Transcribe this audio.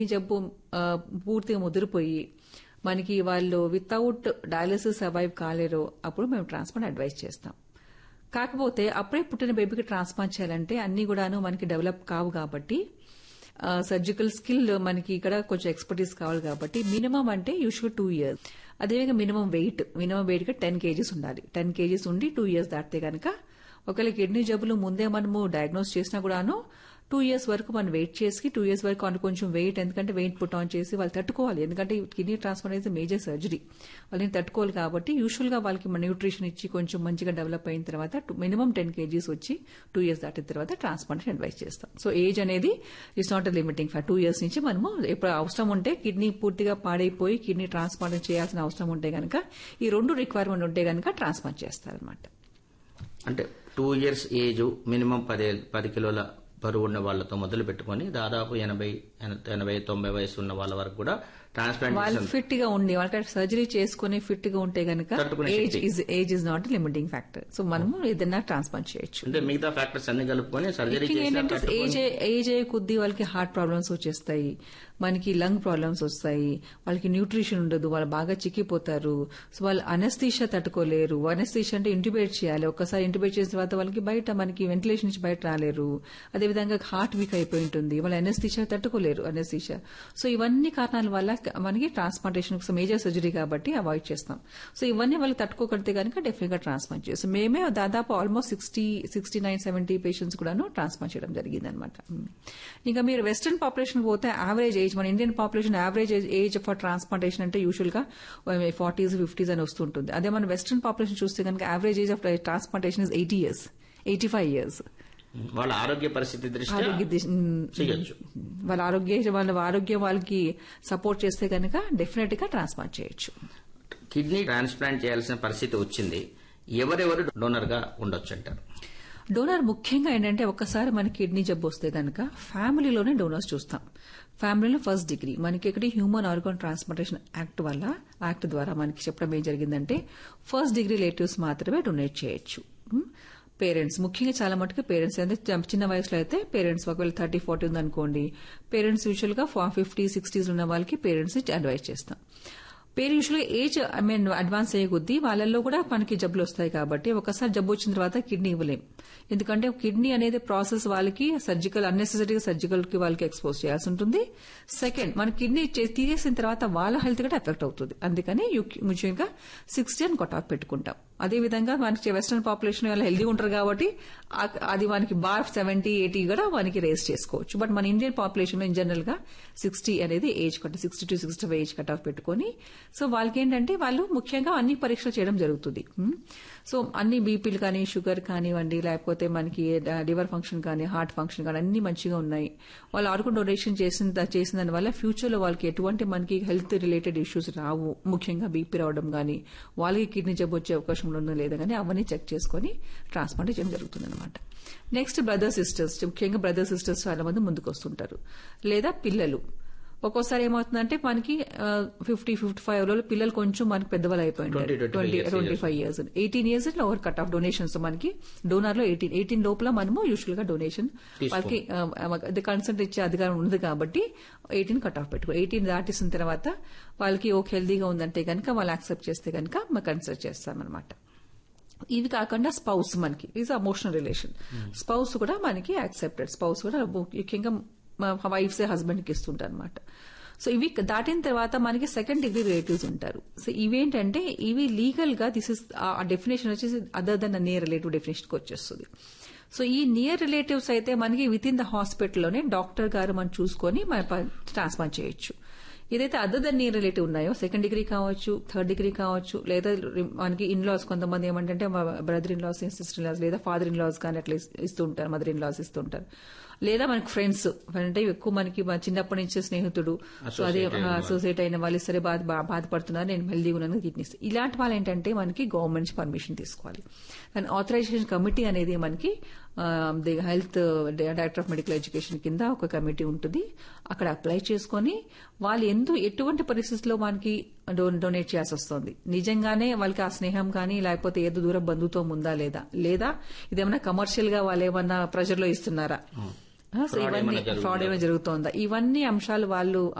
ఈ జబ్బు ఆ, పూర్తిగా ముదిరిపోయి మనకి వాళ్ళు వితౌట్ డయాలసిస్ సర్వైవ్ కాలేరో అప్పుడు మేము ట్రాన్స్ప్లాంట్ అడ్వైస్ చేస్తాం కాకపోతే అప్పుడే పుట్టిన బేబీకి ట్రాన్స్ప్లాంట్ చేయాలంటే అన్ని కూడాను మనకి డెవలప్ కావు కాబట్టి సర్జికల్ స్కిల్ మనకి ఇక్కడ కొంచెం ఎక్స్పర్టీస్ కావాలి కాబట్టి మినిమం అంటే యూజువల్ టూ ఇయర్స్ అదేవిధంగా మినిమం వెయిట్ మినిమం వెయిట్ గా టెన్ కేజీస్ ఉండాలి టెన్ కేజీస్ ఉండి టూ ఇయర్స్ దాటితే గనక ఒకవేళ కిడ్నీ జబ్బులు ముందే మనము డయాగ్నోస్ చేసినా కూడాను టూ ఇయర్స్ వరకు మనం వెయిట్ చేసి టూ ఇయర్స్ వరకు అని కొంచెం వెయిట్ ఎందుకంటే వెయిట్ పుట్ ఆన్ చేసి వాళ్ళు తట్టుకోవాలి ఎందుకంటే కిడ్నీ ట్రాన్స్ప్లాంట్ అయితే మేజర్ సర్జరీ వాళ్ళని తట్టుకోవాలి కాబట్టి యూజువల్ గా వాళ్ళకి మన న్యూట్రిషన్ ఇచ్చి కొంచెం మంచిగా డెవలప్ అయిన తర్వాత మినిమం టెన్ కేజీస్ వచ్చి టూ ఇయర్స్ దాటిన తర్వాత ట్రాన్స్ప్లాంటేషన్ అడ్వైస్ చేస్తాం సో ఏజ్ అనేది it's not limiting for two years నుంచి మనము ఇప్పుడు అవసరం ఉంటే కిడ్నీ పూర్తిగా పాడైపోయి కిడ్నీ ట్రాన్స్ప్లాంట్ చేయాల్సిన అవసరం ఉంటే గనక ఈ రెండు రిక్వైర్మెంట్ ఉంటే గనక ట్రాన్స్ప్లాంట్ చేస్తారనమాట అంటే టూ ఇయర్స్ ఏజ్ మినిమం పది పది కిలోల బరువు ఉన్న వాళ్ళతో మొదలు పెట్టుకొని దాదాపు ఎనభై ఎనభై తొంభై వయసు ఉన్న వాళ్ళ వరకు కూడా వాళ్ళు ట్రాన్స్ప్లాంటేషన్ ఫిట్ గా ఉండి వాళ్ళకి సర్జరీ చేసుకుని ఫిట్ గా ఉంటే గనక తట్టుకునే ఏజ్ శక్తి. Is age is not limiting factor so మనము ఏదైనా ట్రాన్స్ప్లాంట్ చేయొచ్చు అంటే మిగతా ఫ్యాక్టర్స్ అన్ని కలుపుకొని సర్జరీ ముఖ్యంగా చేసినా ఏంటంటే తట్టుకొని- ఏజ్ ఏజ్ అయ్యే కొద్దీ వాళ్ళకి హార్ట్ ప్రాబ్లమ్స్ వచ్చేస్తాయి మనకి లంగ్ ప్రాబ్లమ్స్ వస్తాయి వాళ్ళకి న్యూట్రిషన్ ఉండదు వాళ్ళు బాగా చిక్కిపోతారు సో వాళ్ళు అనస్థీషియా తట్టుకోలేరు అనస్థీషియా అంటే ఇంటిబేట్ చేయాలి ఒక్కసారి ఇంటిబేట్ చేసిన తర్వాత వాళ్ళకి బయట మనకి వెంటిలేషన్ నుంచి బయట రాలేరు అదేవిధంగా హార్ట్ వీక్ అయిపోయి ఉంటుంది వాళ్ళు అనస్థీషియా తట్టుకోలేరు అనస్థీషియా సో ఇవన్నీ కారణాల వల్ల మనకి ట్రాన్స్ప్లాంటేషన్ మేజర్ సర్జరీ కాబట్టి అవాయిడ్ చేస్తాం సో ఇవన్నీ వాళ్ళు తట్టుకోగలిగితే కనుక డెఫినెట్ గా ట్రాన్స్ప్లాంట్ చేస్తాం మేమే దాదాపు almost sixty sixty nine seventy patients కూడాను ట్రాన్స్ప్లాంట్ చేయడం జరిగింది అనమాట ఇంకా మీరు వెస్టర్న్ పాపులేషన్ పోతే యావరేజ్ ఏజ్ మన Indian population average age for transplantation అంటే యూజువల్ గా ఫార్టీస్ ఫిఫ్టీస్ అని వస్తుంటుంది అదే మన వెస్టర్న్ పాపులేషన్ చూస్తే కనుక average age of transplantation is eighty years eighty five years వాళ్ళ ఆరోగ్య పరిస్థితి దృష్ట్యా ఆరోగ్య దిశ- మ్, చేయొచ్చు వాళ్ళ ఆరోగ్య వాళ్ళ ఆరోగ్యం వాళ్ళకి సపోర్ట్ చేస్తే కనుక డెఫినెట్ గా ట్రాన్స్ప్లాంట్ చేయొచ్చు కిడ్నీ ట్రాన్స్ప్లాంట్ చేయాల్సిన పరిస్థితి వచ్చింది ఎవరెవరు డోనర్ గా ఉండొచ్చు అంటారు డోనర్ ముఖ్యంగా ఏంటంటే ఒక్కసారి మనకి కిడ్నీ జబ్బు వస్తే కనుక ఫ్యామిలీలోనే డోనర్స్ చూస్తాం ఫ్యామిలీలో ఫస్ట్ డిగ్రీ మనకి ఇక్కడ హ్యూమన్ ఆర్గాన్ ట్రాన్స్ప్లాంటేషన్ యాక్ట్ వల్ల యాక్ట్ ద్వారా మనకి చెప్పడం ఏం జరిగిందంటే ఫస్ట్ డిగ్రీ రిలేటివ్స్ మాత్రమే డొనేట్ చేయొచ్చు పేరెంట్స్ ముఖ్యంగా చాలా మటుకు పేరెంట్స్ అంటే చిన్న వయసులో అయితే పేరెంట్స్ ఒకవేళ థర్టీ ఫార్టీ ఉందనుకోండి పేరెంట్స్ యూజువల్ గా ఫిఫ్టీ సిక్స్టీస్ ఉన్న వాళ్ళకి పేరెంట్స్ అడ్వైస్ చేస్తాం పేరు యూజువల్గా ఏజ్ ఐ మీన్ అడ్వాన్స్ అయ్యే కొద్దీ వాళ్ళల్లో కూడా మనకి జబ్బులు వస్తాయి కాబట్టి ఒకసారి జబ్బు వచ్చిన తర్వాత కిడ్నీ ఇవ్వలేం ఎందుకంటే కిడ్నీ అనేది ప్రాసెస్ వాళ్ళకి సర్జికల్ అన్నెసెసరీగా సర్జికల్ కి వాళ్ళకి ఎక్స్పోజ్ చేయాల్సి ఉంటుంది సెకండ్ మన కిడ్నీ తీసేసిన తర్వాత వాళ్ళ హెల్త్ కూడా ఎఫెక్ట్ అవుతుంది అందుకని ముఖ్యంగా సిక్స్టీ అని కట్ ఆఫ్ పెట్టుకుంటాం అదేవిధంగా మనకి వెస్టర్న్ పాపులేషన్ వాళ్ళు హెల్దీ ఉంటారు కాబట్టి ఆ- అది మనకి బార్ సెవెంటీ ఎయిటీ కూడా మనకి రేస్ చేసుకోవచ్చు బట్ మన ఇండియన్ పాపులేషన్ ఇన్ జనరల్ గా సిక్స్టీ అనేది age cut sixty to sixty five age cut off పెట్టుకొని సో వాళ్ళకి ఏంటంటే వాళ్ళు ముఖ్యంగా అన్ని పరీక్షలు చేయడం జరుగుతుంది ఉమ్. సో అన్ని బీపీలు కానీ షుగర్ కానివ్వండి లేకపోతే మనకి లివర్ ఫంక్షన్ కానీ హార్ట్ ఫంక్షన్ కానీ అన్ని మంచిగా ఉన్నాయి వాళ్ళు ఆర్గన్ డొనేషన్ చేసిన చేసిన దాని వల్ల ఫ్యూచర్ లో వాళ్ళకి ఎటువంటి మనకి హెల్త్ రిలేటెడ్ ఇష్యూస్ రావు ముఖ్యంగా బీపీ రావడం కానీ వాళ్ళకి కిడ్నీ జబ్బు వచ్చే అవకాశం ఉందో లేదా కానీ అవన్నీ చెక్ చేసుకొని ట్రాన్స్ప్లాంట్ చేయడం జరుగుతుంది అనమాట నెక్స్ట్ బ్రదర్ సిస్టర్స్ ముఖ్యంగా బ్రదర్ సిస్టర్స్ చాలా మంది ముందుకు వస్తుంటారు లేదా పిల్లలు ఒక్కోసారి ఏమవుతుందంటే మనకి ఫిఫ్టీ ఫిఫ్టీ ఫైవ్ లో పిల్లలు కొంచెం మనకి పెద్దవాళ్ళు అయిపోయి 20, 25 twenty years twenty five years eighteen years over cut off donations మనకి డోనర్ లో ఎయిటీన్ ఎయిటీన్ లోపల మనము యూజువల్ గా డొనేషన్ తీసుకో. వాళ్ళకి కన్సల్ట్ ఇచ్చే అధికారం ఉంది కాబట్టి ఎయిటీన్ కట్ ఆఫ్ పెట్టుకో ఎయిటీన్ దాటిసిన తర్వాత వాళ్ళకి ఓకే హెల్దీగా ఉందంటే కనుక వాళ్ళు యాక్సెప్ట్ చేస్తే కనుక మనం కన్సల్ట్ చేస్తామన్నమాట ఇవి కాకుండా స్పౌస్ మనకి ఈజ్ అమోషనల్ రిలేషన్ స్పౌస్ కూడా మనకి యాక్సెప్టెడ్ స్పౌస్ కూడా ముఖ్యంగా వైఫ్స్ హస్బెండ్ కి ఇస్తుంటారు అనమాట సో ఇవి దాటిన తర్వాత మనకి సెకండ్ డిగ్రీ రిలేటివ్స్ ఉంటారు సో ఇవేంటంటే ఇవి లీగల్ గా దిస్ ఇస్ ఆ డెఫినేషన్ వచ్చేసి other than near relative definition కి వచ్చేస్తుంది సో ఈ నియర్ రిలేటివ్స్ అయితే మనకి విత్ ఇన్ ద హాస్పిటల్లోనే డాక్టర్ గారు మనం చూసుకొని మన ట్రాన్స్ప్లాంట్ చేయొచ్చు ఏదైతే అదర్ దన్ నియర్ రిలేటివ్ ఉన్నాయో సెకండ్ డిగ్రీ కావచ్చు థర్డ్ డిగ్రీ కావచ్చు లేదా మనకి ఇన్ లాస్ కొంతమంది ఏమంటే brother in laws sister in laws లేదా ఫాదర్ ఇన్ లాస్ కానీ అట్లా ఇస్తూ ఉంటారు మదర్ ఇన్ లాస్ ఇస్తూ ఉంటారు లేదా మనకి ఫ్రెండ్స్ అంటే ఎక్కువ మనకి మన చిన్నప్పటి నుంచి స్నేహితుడు సో అదే Associate అయిన వాళ్ళు. అసోసియేట్ అయిన వాళ్ళు సరే బాధ బా- బాధపడుతున్నారు నేను హెల్దీగా ఉన్నాను కిడ్నీస్ ఇలాంటి వాళ్ళు ఏంటంటే మనకి గవర్నమెంట్ నుంచి పర్మిషన్ తీసుకోవాలి అండ్ ఆథరైజేషన్ కమిటీ అనేది మనకి the health director of medical education కింద ఒక కమిటీ ఉంటుంది అక్కడ అప్లై చేసుకొని వాళ్ళు ఎందు ఎటువంటి పరిస్థితుల్లో మనకి డో- డొనేట్ చేయాల్సి వస్తుంది నిజంగానే వాళ్ళకి ఆ స్నేహం కానీ లేకపోతే ఏదో దూర బంధుత్వం ఉందా లేదా లేదా ఇదేమన్నా కమర్షియల్ గా వాళ్ళు ఏమన్నా ప్రెషర్ లో ఇస్తున్నారా సో ఇవన్నీ ఫ్రాడ్ ఏమైనా జరుగుతోందా ఇవన్నీ అంశాలు వాళ్ళు